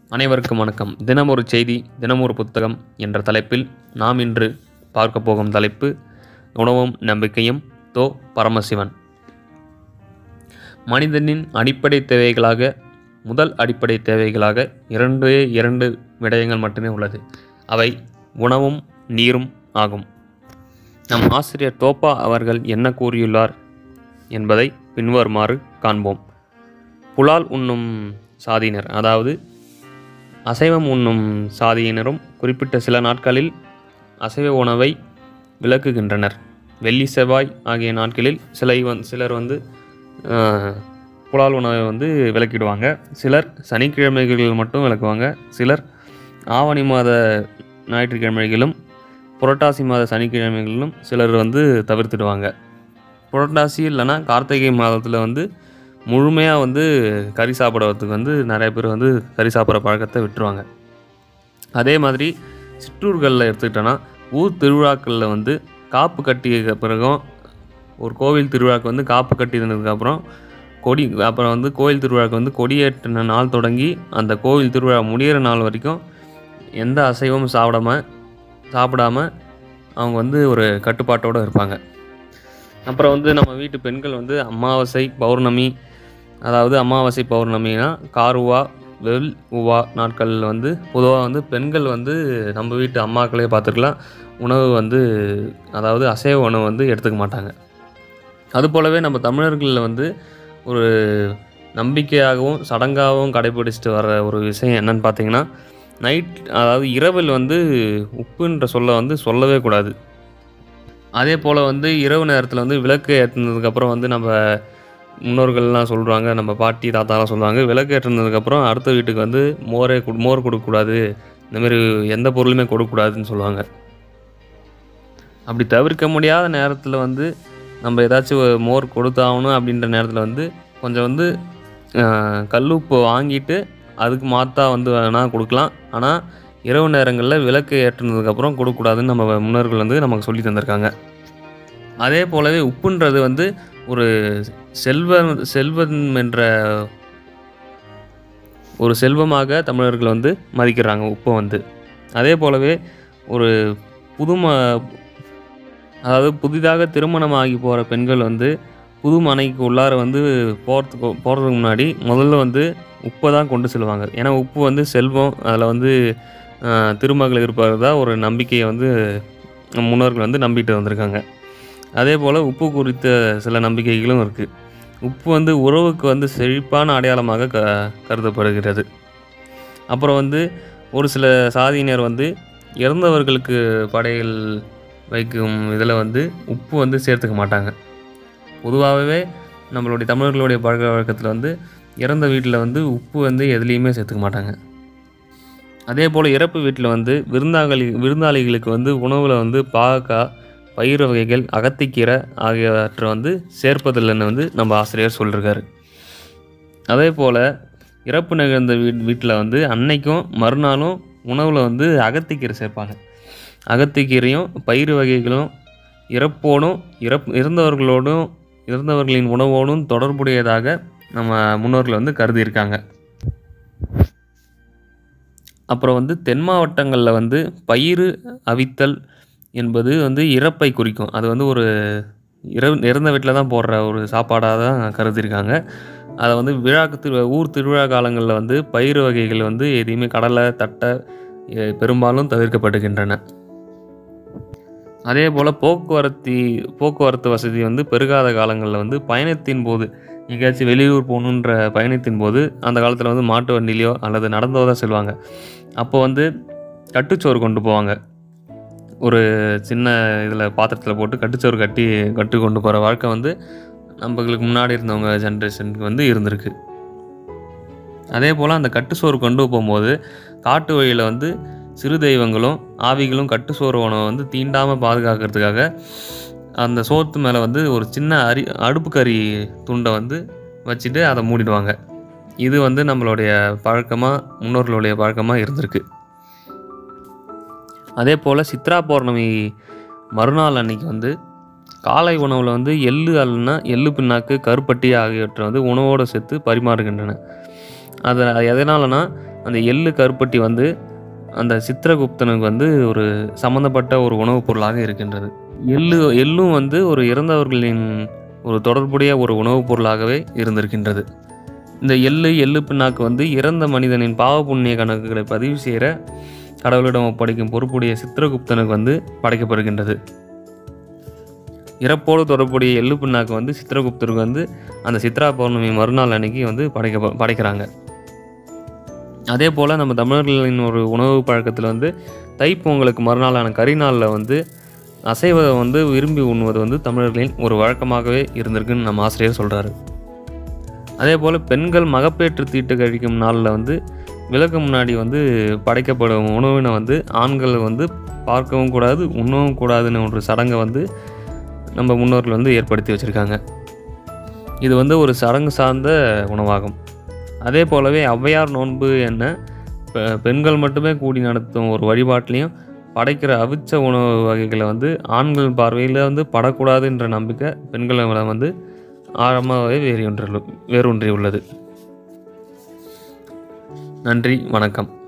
அனைவருக்கும் வணக்கம் தினம் ஒரு செய்தி தினம் ஒரு புத்தகம் என்ற தலைப்பில் நாம் இன்று பார்க்க போகும் தலைப்பு உணவும் நம்பிக்கையும் தோ பரமசிவன் மனிதனின் அடிப்படை தேவைகளாக முதல் அடிப்படை தேவைகளாக இரண்டே இரண்டு விடயங்கள் மட்டுமே உள்ளது அவை உணவும் நீரும் ஆகும் நம் ஆசிரியர் தோப்பா அவர்கள் என்ன கூறியுள்ளார் என்பதை பின்வருமாறு காண்போம் புலால் உண்ணும் சாதியினர் அதாவது அசைவம் உண்ணும் சாதியினரும் குறிப்பிட்ட சில நாட்களில் அசைவ உணவை விலக்குகின்றனர் வெள்ளி செவ்வாய் ஆகிய நாட்களில் சிலை வந் சிலர் வந்து ஆஹ், புலால் உணவை வந்து விலக்கிடுவாங்க சிலர் சனிக்கிழமைகளில் மட்டும் விலக்குவாங்க சிலர் ஆவணி மாத ஞாயிற்றுக்கிழமைகளிலும் புரட்டாசி மாத சனிக்கிழமைகளிலும் சிலர் வந்து தவிர்த்துடுவாங்க புரட்டாசி இல்லைன்னா கார்த்திகை மாதத்தில் வந்து முழுமையாக வந்து கறி சாப்பிட்றதுக்கு வந்து நிறைய பேர் வந்து கறி சாப்பிட்ற பழக்கத்தை விட்டுருவாங்க அதே மாதிரி சிற்றூர்களில் எடுத்துக்கிட்டோன்னா ஊர் திருவிழாக்களில் வந்து காப்பு கட்டிய பிறகும் ஒரு கோவில் திருவிழாக்கு வந்து காப்பு கட்டினதுக்கப்புறம் கொடி அப்புறம் வந்து கோவில் திருவிழாக்கு வந்து கொடியேற்றின நாள் தொடங்கி அந்த கோவில் திருவிழா முடியிற நாள் வரைக்கும் எந்த அசைவமும் சாப்பிடாம சாப்பிடாம அவங்க வந்து ஒரு கட்டுப்பாட்டோடு இருப்பாங்க அப்புறம் வந்து நம்ம வீட்டு பெண்கள் வந்து அமாவாசை பௌர்ணமி அதாவது அமாவாசை பௌர்ணமினா காருவா வெள் உவா நாட்களில் வந்து பொதுவாக வந்து பெண்கள் வந்து நம்ம வீட்டு அம்மாக்களே பார்த்துருக்கலாம் உணவு வந்து அதாவது அசைவ உணவு வந்து எடுத்துக்க மாட்டாங்க அதுபோலவே நம்ம தமிழர்களில் வந்து ஒரு நம்பிக்கையாகவும் சடங்காகவும் கடைபிடிச்சிட்டு வர ஒரு விஷயம் என்னன்னு பார்த்தீங்கன்னா நைட் அதாவது இரவில் வந்து உப்புன்ற சொல்ல வந்து சொல்லவே கூடாது அதே போல் வந்து இரவு நேரத்தில் வந்து விளக்கு ஏற்றினதுக்கப்புறம் வந்து நம்ம முன்னோர்கள்லாம் சொல்கிறாங்க நம்ம பாட்டி தாத்தாலாம் சொல்லுவாங்க விளக்கு ஏற்றினதுக்கப்புறம் அடுத்த வீட்டுக்கு வந்து மோரே கொடு- மோர் கொடுக்கக்கூடாது இந்தமாரி எந்த பொருளுமே கொடுக்கக்கூடாதுன்னு சொல்லுவாங்க அப்படி தவிர்க்க முடியாத நேரத்தில் வந்து நம்ம ஏதாச்சும் ஒரு மோர் கொடுத்தாகணும் அப்படின்ற நேரத்தில் வந்து கொஞ்சம் வந்து ஆஹ், கல்லுப்பு வாங்கிட்டு அதுக்கு மாற்றா வந்து வேணால் கொடுக்கலாம் ஆனால் இரவு நேரங்களில் விளக்கு ஏற்றினதுக்கப்புறம் கொடுக்கக்கூடாதுன்னு நம்ம முன்னோர்கள் வந்து நமக்கு சொல்லி தந்திருக்காங்க அதே போலவே உப்புன்றது வந்து ஒரு செல்வம் செல்வம் என்ற ஒரு செல்வமாக தமிழர்கள் வந்து மதிக்கிறாங்க உப்பை வந்து அதே போலவே ஒரு புதும அதாவது புதிதாக திருமணமாகி போகிற பெண்கள் வந்து புது மனைக்கு உள்ளார வந்து போகிறதுக்கு போகிறதுக்கு முன்னாடி முதல்ல வந்து உப்பை தான் கொண்டு செல்வாங்க ஏன்னா உப்பு வந்து செல்வம் அதில் வந்து ஆஹ், திருமகள் இருப்பதா ஒரு நம்பிக்கையை வந்து நம் முன்னோர்கள் வந்து நம்பிட்டு வந்திருக்காங்க அதே போல் உப்பு குறித்த சில நம்பிக்கைகளும் இருக்குது உப்பு வந்து உறவுக்கு வந்து செழிப்பான அடையாளமாக க கருதப்படுகிறது அப்புறம் வந்து ஒரு சில சாதியினர் வந்து இறந்தவர்களுக்கு படையல் வைக்கும் இதில் வந்து உப்பு வந்து சேர்த்துக்க மாட்டாங்க பொதுவாகவே நம்மளுடைய தமிழர்களுடைய பழக்க வழக்கத்தில் வந்து இறந்த வீட்டில் வந்து உப்பு வந்து எதுலேயுமே சேர்த்துக்க மாட்டாங்க அதே போல் இறப்பு வீட்டில் வந்து விருந்தாளி விருந்தாளிகளுக்கு வந்து உணவில் வந்து பாகக்காய் பயிர் வகைகள் அகத்திக்கீரை ஆகியவற்றை வந்து சேர்ப்பதில்லைன்னு வந்து நம்ம ஆசிரியர் சொல்லியிருக்காரு அதே போல் இறப்பு நிகழ்ந்த வீ வீட்டில் வந்து அன்னைக்கும் மறுநாளும் உணவில் வந்து அகத்திக்கீரை சேர்ப்பாங்க அகத்திக்கீரையும் பயிர் வகைகளும் இறப்போடும் இறப் இறந்தவர்களோடும் இறந்தவர்களின் உணவோடும் தொடர்புடையதாக நம்ம முன்னோர்கள் வந்து கருதியிருக்காங்க அப்புறம் வந்து தென் மாவட்டங்களில் வந்து பயிர் அவித்தல் என்பது வந்து இறப்பை குறிக்கும் அது வந்து ஒரு இற இறந்த வீட்டில் தான் போடுற ஒரு சாப்பாடாக தான் கருதியிருக்காங்க அதை வந்து விழாக்கு திரு ஊர் திருவிழா காலங்களில் வந்து பயிர் வகைகள் வந்து எதையுமே கடலை தட்டை எ- பெரும்பாலும் தவிர்க்கப்படுகின்றன அதே போல் போக்குவரத்து போக்குவரத்து வசதி வந்து பெருகாத காலங்களில் வந்து பயணத்தின் போது எங்கேயாச்சும் வெளியூர் போகணுன்ற பயணத்தின் போது அந்த காலத்தில் வந்து மாட்டு வண்டிலையோ அல்லது நடந்தோ தான் செல்வாங்க அப்போ வந்து கட்டுச்சோறு கொண்டு போவாங்க ஒரு சின்ன இதில் பாத்திரத்தில் போட்டு கட்டுச்சோறு கட்டி கட்டு கொண்டு போகிற வாழ்க்கை வந்து நம்மளுக்கு முன்னாடி இருந்தவங்க ஜென்ரேஷனுக்கு வந்து இருந்திருக்கு அதே போல் அந்த கட்டுச்சோறு கொண்டு போகும்போது காட்டு வழியில் வந்து சிறு தெய்வங்களும் ஆவிகளும் கட்டுச்சோறு உணவை வந்து தீண்டாமல் பாதுகாக்கிறதுக்காக அந்த சோத்து மேலே வந்து ஒரு சின்ன அரி அடுப்பு கறி துண்டை வந்து வச்சுட்டு அதை மூடிடுவாங்க இது வந்து நம்மளுடைய பழக்கமாக முன்னோர்களுடைய பழக்கமாக இருந்திருக்கு அதே போல் சித்ரா பௌர்ணமி மறுநாள் அன்னைக்கு வந்து காலை உணவில் வந்து எள்ளு அல்லனா எள்ளு பிண்ணாக்கு கருப்பட்டி ஆகியவற்றை வந்து உணவோடு சேர்த்து பரிமாறுகின்றன அது எதனாலனா அந்த எள்ளு கருப்பட்டி வந்து அந்த சித்திரகுப்தனுக்கு வந்து ஒரு சம்மந்தப்பட்ட ஒரு உணவுப் பொருளாக இருக்கின்றது எள்ளு எள்ளும் வந்து ஒரு இறந்தவர்களின் ஒரு தொடர்புடைய ஒரு உணவுப் பொருளாகவே இருந்திருக்கின்றது இந்த எள்ளு எள்ளு பிண்ணாக்கு வந்து இறந்த மனிதனின் பாவ புண்ணிய கணக்குகளை பதிவு செய்கிற கடவுளிடம் ஒப்படைக்கும் பொறுப்புடைய சித்திரகுப்தனுக்கு வந்து படைக்கப்படுகின்றது இறப்போடு தொடர்புடைய எள்ளு பிண்ணாக்கு வந்து சித்திரகுப்தருக்கு வந்து அந்த சித்ரா பௌர்ணமி மறுநாள் அன்னைக்கு வந்து படைக்க படைக்கிறாங்க அதே போல் நம்ம தமிழர்களின் ஒரு உணவு பழக்கத்தில் வந்து தைப்பொங்கலுக்கு மறுநாளான கரிநாளில் வந்து அசைவதை வந்து விரும்பி உண்ணுவது வந்து தமிழர்களின் ஒரு வழக்கமாகவே இருந்திருக்குன்னு நம்ம ஆசிரியர் சொல்கிறாரு அதே போல் பெண்கள் மகப்பேற்று தீட்டு கழிக்கும் நாளில் வந்து விளக்கு முன்னாடி வந்து படைக்கப்படும் உணவினை வந்து ஆண்கள் வந்து பார்க்கவும் கூடாது உண்ணவும் கூடாதுன்னு ஒரு சடங்கை வந்து நம்ம முன்னோர்கள் வந்து ஏற்படுத்தி வச்சுருக்காங்க இது வந்து ஒரு சடங்கு சார்ந்த உணவாகும் அதே போலவே ஔவையார் நோன்பு என்ன பெ- பெண்கள் மட்டுமே கூடி நடத்தும் ஒரு வழிபாட்டிலையும் படைக்கிற அவிச்ச உணவு வகைகளை வந்து ஆண்கள் பார்வையில் வந்து படக்கூடாதுன்ற நம்பிக்கை பெண்களிடம் வந்து ஆழமாகவே வேறு ஒன்று வேரூன்றி உள்ளது நன்றி வணக்கம்